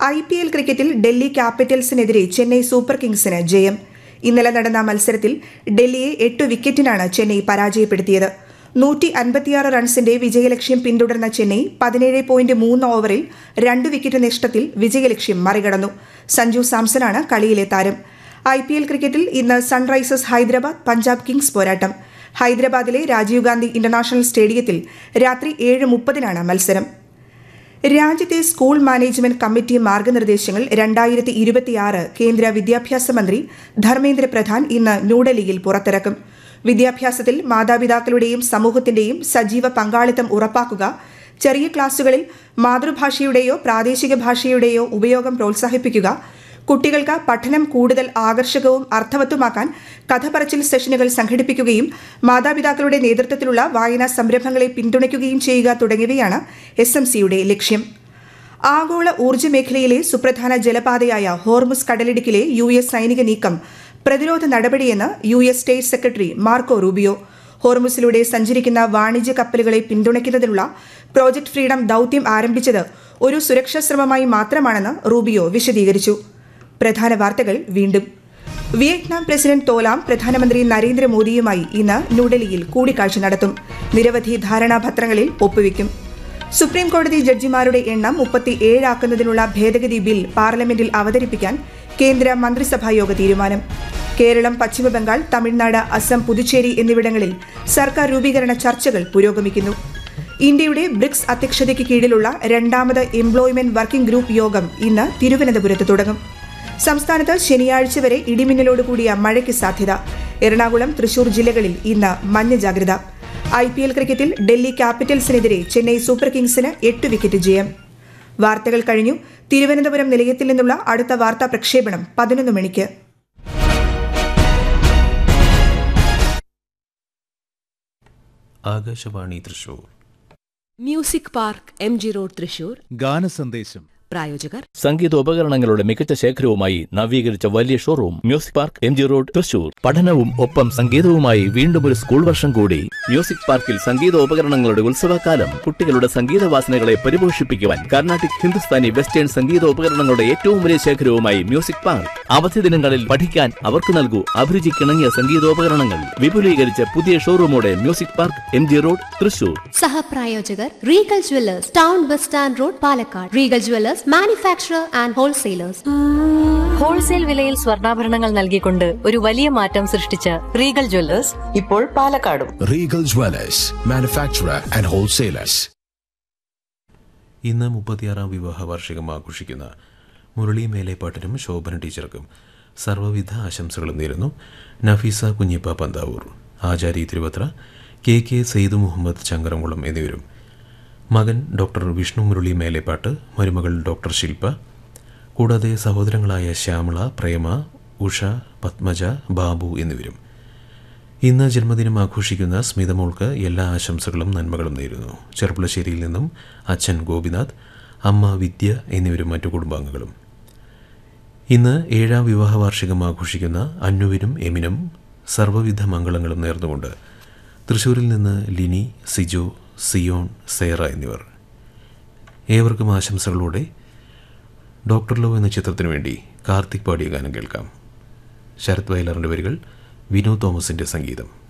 I P L ക്രിക്കറ്റിൽ ഡൽഹി ക്യാപിറ്റൽസിനെതിരെ Chennai super കിങ്സിന് ജയം ഇന്നലെ നടന്ന മത്സരത്തിൽ ഡൽഹിയെ എട്ട് വിക്കറ്റിനാണ് ചെന്നൈ പരാജയപ്പെടുത്തിയത് നൂറ്റി അൻപത്തിയാറ് റൺസിന്റെ വിജയലക്ഷ്യം പിന്തുടർന്ന ചെന്നൈ പതിനേഴ് പോയിന്റ് മൂന്ന് ഓവറിൽ രണ്ട് വിക്കറ്റ് നഷ്ടത്തിൽ വിജയലക്ഷ്യം മറികടന്നു സഞ്ജു സാംസണാണ് കളിയിലെ താരം ഐ പി എൽ ക്രിക്കറ്റിൽ ഇന്ന് സൺറൈസേഴ്സ് ഹൈദരാബാദ് പഞ്ചാബ് കിങ്സ് പോരാട്ടം ഹൈദരാബാദിലെ രാജീവ് ഗാന്ധി ഇന്റർനാഷണൽ സ്റ്റേഡിയത്തിൽ രാത്രി ഏഴ് മുപ്പതിനാണ് മത്സരം രാജ്യത്തെ സ്കൂൾ മാനേജ്മെന്റ് കമ്മിറ്റി മാർഗനിർദ്ദേശങ്ങൾ രണ്ടായിരത്തി ഇരുപത്തിയാറ് കേന്ദ്ര വിദ്യാഭ്യാസ മന്ത്രി ധർമ്മേന്ദ്ര പ്രധാൻ ഇന്ന് ന്യൂഡൽഹിയിൽ പുറത്തിറക്കും വിദ്യാഭ്യാസത്തിൽ മാതാപിതാക്കളുടെയും സമൂഹത്തിന്റെയും സജീവ പങ്കാളിത്തം ഉറപ്പാക്കുക ചെറിയ ക്ലാസുകളിൽ മാതൃഭാഷയുടെയോ പ്രാദേശിക ഭാഷയുടെയോ ഉപയോഗം പ്രോത്സാഹിപ്പിക്കുക കുട്ടികൾക്ക് പഠനം കൂടുതൽ ആകർഷകവും അർത്ഥവത്തുമാക്കാൻ കഥ പറച്ചിൽ സെഷനുകൾ സംഘടിപ്പിക്കുകയും മാതാപിതാക്കളുടെ നേതൃത്വത്തിലുള്ള വായനാ സംരംഭങ്ങളെ പിന്തുണയ്ക്കുകയും ചെയ്യുക തുടങ്ങിയവയാണ് എസ് എം സിയുടെ ലക്ഷ്യം ആഗോള ഊർജ്ജ മേഖലയിലെ സുപ്രധാന ജലപാതയായ ഹോർമുസ് കടലിടുക്കിലെ യു എസ് സൈനിക നീക്കം പ്രതിരോധ നടപടിയെന്ന് U S state secretary Marco Rubio ഹോർമുസിലൂടെ സഞ്ചരിക്കുന്ന വാണിജ്യ കപ്പലുകളെ പിന്തുണയ്ക്കുന്നതിനുള്ള പ്രോജക്ട് ഫ്രീഡം ദൌത്യം ആരംഭിച്ചത് ഒരു സുരക്ഷാ ശ്രമമായി മാത്രമാണെന്ന് റൂബിയോ വിശദീകരിച്ചു പ്രധാന വാർത്തകൾ വീണ്ടും വിയറ്റ്നാം പ്രസിഡന്റ് തോലാം പ്രധാനമന്ത്രി നരേന്ദ്രമോദിയുമായി ഇന്ന് ന്യൂഡൽഹിയിൽ കൂടിക്കാഴ്ച നടത്തും നിരവധി ധാരണാപത്രങ്ങളിൽ ഒപ്പുവെക്കും സുപ്രീം കോടതി ജഡ്ജിമാരുടെ എണ്ണം മുപ്പത്തി ഏഴാക്കുന്നതിനുള്ള ഭേദഗതി ബിൽ പാർലമെന്റിൽ അവതരിപ്പിക്കാൻ കേന്ദ്ര മന്ത്രിസഭായോഗ തീരുമാനം കേരളം പശ്ചിമബംഗാൾ തമിഴ്നാട് അസം പുതുച്ചേരി എന്നിവിടങ്ങളിൽ സർക്കാർ രൂപീകരണ ചർച്ചകൾ പുരോഗമിക്കുന്നു ഇന്ത്യയുടെ ബ്രിക്സ് അധ്യക്ഷതയ്ക്ക് കീഴിലുള്ള രണ്ടാമത് എംപ്ലോയ്മെന്റ് വർക്കിംഗ് ഗ്രൂപ്പ് യോഗം ഇന്ന് തിരുവനന്തപുരത്ത് തുടങ്ങും സംസ്ഥാനത്ത് ശനിയാഴ്ച വരെ ഇടിമിന്നലോട് കൂടിയ മഴയ്ക്ക് സാധ്യത എറണാകുളം തൃശൂർ ജില്ലകളിൽ ഇന്ന് മഞ്ഞ ജാഗ്രത ഐ പി എൽ ക്രിക്കറ്റിൽ ഡൽഹി ക്യാപിറ്റൽസിനെതിരെ ചെന്നൈ സൂപ്പർ കിങ്സിന് എട്ട് വിക്കറ്റ് ജയം വാർത്തകൾ കഴിഞ്ഞു തിരുവനന്തപുരം നിലയത്തിൽ നിന്നുള്ള അടുത്ത വാർത്താ പ്രക്ഷേപണം പതിനൊന്ന് മണിക്ക് Akashvani Thrissur music park M G road Thrissur ഗാനസന്ദേശം പ്രായോജകർ സംഗീതോപകരണങ്ങളുടെ മികച്ച ശേഖരവുമായി നവീകരിച്ച വലിയ showroom music park M G road Thrissur പഠനവും ഒപ്പം സംഗീതവുമായി വീണ്ടും ഒരു സ്കൂൾ വർഷം കൂടി മ്യൂസിക് പാർക്കിൽ സംഗീതോപകരണങ്ങളുടെ ഉത്സവകാലം കുട്ടികളുടെ സംഗീത വാസനകളെ പരിപോഷിപ്പിക്കുവാൻ കർണാട്ടിക് ഹിന്ദുസ്ഥാനി വെസ്റ്റേൺ സംഗീതോപകരണങ്ങളുടെ ഏറ്റവും വലിയ ശേഖരവുമായി മ്യൂസിക് പാർക്ക് അവധി ദിനങ്ങളിൽ പഠിക്കാൻ അവർക്ക് നൽകൂ അഭിരുചിക്കിണങ്ങിയ സംഗീതോപകരണങ്ങൾ വിപുലീകരിച്ച പുതിയ ഷോറൂമോടെ music park M G road Thrissur സഹപ്രായോജകർ Regal jewellers town bus stand road Palakkad Regal jewellers manufacturer and wholesalers wholesale വിലയിൽ സ്വർണ്ണാഭരണങ്ങൾ നൽകിക്കൊണ്ട് ഒരു വലിയ മാറ്റം സൃഷ്ടിച്ച റീഗൽ ജ്വല്ലേഴ്സ് ഇപ്പോൾ പാലക്കാടും Regal Dwellers, manufacturer and wholesalers. ഇന്ന് മുപ്പത്തിയാറാം വിവാഹ വാർഷികം ആഘോഷിക്കുന്ന മുരളി മേലേപ്പാട്ടിനും ശോഭന ടീച്ചർക്കും സർവ്വവിധ ആശംസകളും നേരുന്നു നഫീസ കുഞ്ഞിപ്പ പന്താവൂർ ആചാരി തിരുവത്ര കെ കെ സെയ്ദ് മുഹമ്മദ് ചങ്കരംകുളം എന്നിവരും മകൻ ഡോക്ടർ വിഷ്ണു മുരളി മേലേപ്പാട്ട് മരുമകൾ ഡോക്ടർ ശില്പ കൂടാതെ സഹോദരങ്ങളായ ശ്യാമള പ്രേമ ഉഷ പത്മജ ബാബു എന്നിവരും ഇന്ന് ജന്മദിനം ആഘോഷിക്കുന്ന സ്മിതമോൾക്ക് എല്ലാ ആശംസകളും നന്മകളും നേരുന്നു ചെറുപ്പുളശ്ശേരിയിൽ നിന്നും അച്ഛൻ ഗോപിനാഥ് അമ്മ വിദ്യ എന്നിവരും മറ്റു കുടുംബാംഗങ്ങളും ഇന്ന് ഏഴാം വിവാഹ വാർഷികം ആഘോഷിക്കുന്ന അന്നുവിനും എമിനും സർവ്വവിധ മംഗളങ്ങളും നേർന്നുകൊണ്ട് തൃശ്ശൂരിൽ നിന്ന് ലിനി സിജോ സിയോൺ സേറ എന്നിവർ ഏവർക്കും ആശംസകളോടെ ഡോക്ടർ ലോ എന്ന ചിത്രത്തിനു വേണ്ടി കാർത്തിക് പാടിയ ഗാനം കേൾക്കാം ശരത് വയലറിൻ്റെ വരികൾ വിനു തോമസിൻ്റെ സംഗീതം